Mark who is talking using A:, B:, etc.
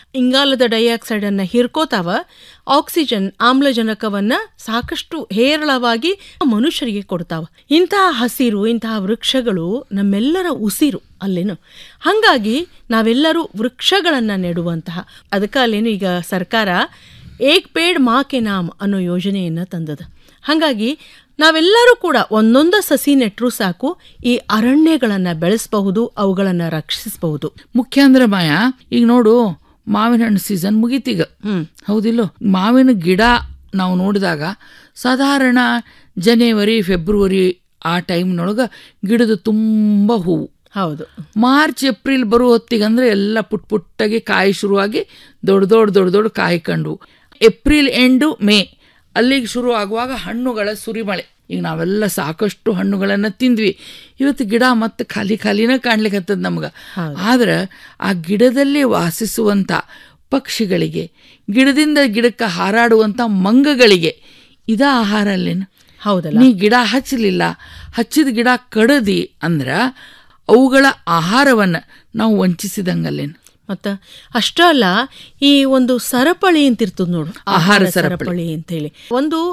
A: ಇಂಗಾಲದ ಡೈಆಕ್ಸೈಡ್ ಅನ್ನ ಹೀರ್ಕೋತಾವ ಆಕ್ಸಿಜನ್ ಆಮ್ಲಜನಕವನ್ನ ಸಾಕಷ್ಟು ಹೇರಳವಾಗಿ ಮನುಷ್ಯರಿಗೆ ಕೊಡ್ತಾವ ಇಂತಹ ಹಸಿರು ಇಂತಹ ವೃಕ್ಷಗಳು ನಮ್ಮೆಲ್ಲರ ಉಸಿರು ಅಲ್ಲೇನು ಹಾಗಾಗಿ ನಾವೆಲ್ಲರೂ ವೃಕ್ಷಗಳನ್ನ ನೆಡುವಂತಹ ಅದಕ್ಕೆ ಅಲ್ಲೇನು ಈಗ ಸರ್ಕಾರ ಏಕ್ ಪೇಡ್ ಮಾ ಕೆ ನಾಮ್ ಅನ್ನೋ ಯೋಜನೆಯನ್ನ ತಂದದ ಹಾಗಾಗಿ ನಾವೆಲ್ಲರೂ ಕೂಡ ಒಂದೊಂದು ಸಸಿ ನೆಟ್ಟರೂ ಸಾಕು ಈ ಅರಣ್ಯಗಳನ್ನ ಬೆಳೆಸಬಹುದು ಅವುಗಳನ್ನ ರಕ್ಷಿಸಬಹುದು
B: ಮುಖ್ಯ ಅಂದ್ರೆ ಮಾಯ ಈಗ ನೋಡು ಮಾವಿನ ಹಣ್ಣು ಸೀಸನ್ ಮುಗೀತೀಗ ಹೌದಿಲ್ಲೋ ಮಾವಿನ ಗಿಡ ನಾವು ನೋಡಿದಾಗ ಸಾಧಾರಣ ಜನವರಿ ಫೆಬ್ರವರಿ ಆ ಟೈಮ್ನೊಳಗೆ ಗಿಡದ ತುಂಬ ಹೂವು
A: ಹೌದು
B: ಮಾರ್ಚ್ ಏಪ್ರಿಲ್ ಬರೋ ಹೊತ್ತಿಗಂದ್ರೆ ಎಲ್ಲ ಪುಟ್ ಪುಟ್ಟಾಗಿ ಕಾಯಿ ಶುರುವಾಗಿ ದೊಡ್ಡ ದೊಡ್ಡ ದೊಡ್ಡ ದೊಡ್ಡ ಕಾಯಿ ಕಂಡು ಏಪ್ರಿಲ್ ಎಂಡು ಮೇ ಅಲ್ಲಿಗೆ ಶುರು ಆಗುವಾಗ ಹಣ್ಣುಗಳ ಸುರಿಮಳೆ ಈಗ ನಾವೆಲ್ಲ ಸಾಕಷ್ಟು ಹಣ್ಣುಗಳನ್ನು ತಿಂದ್ವಿ ಇವತ್ತು ಗಿಡ ಮತ್ತೆ ಖಾಲಿ ಖಾಲಿನ ಕಾಣ್ಲಿಕ್ಕೆ ನಮ್ಗೆ ಆದ್ರೆ ಆ ಗಿಡದಲ್ಲಿ ವಾಸಿಸುವಂಥ ಪಕ್ಷಿಗಳಿಗೆ ಗಿಡದಿಂದ ಗಿಡಕ್ಕೆ ಹಾರಾಡುವಂಥ ಮಂಗಗಳಿಗೆ ಇದ ಆಹಾರ ಅಲ್ಲೇನು
A: ಹೌದಲ್ಲ
B: ನೀ ಗಿಡ ಹಚ್ಚಲಿಲ್ಲ ಹಚ್ಚಿದ ಗಿಡ ಕಡದಿ ಅಂದ್ರ ಅವುಗಳ ಆಹಾರವನ್ನ ನಾವು ವಂಚಿಸಿದಂಗಲ್ಲೇನು
A: ಮತ್ತ ಅಷ್ಟ ಅಲ್ಲ ಈ ಒಂದು ಸರಪಳಿ ಅಂತ ಇರ್ತದ ನೋಡು
B: ಆಹಾರ
A: ಸರಪಳಿ ಅಂತ ಹೇಳಿ ಒಂದು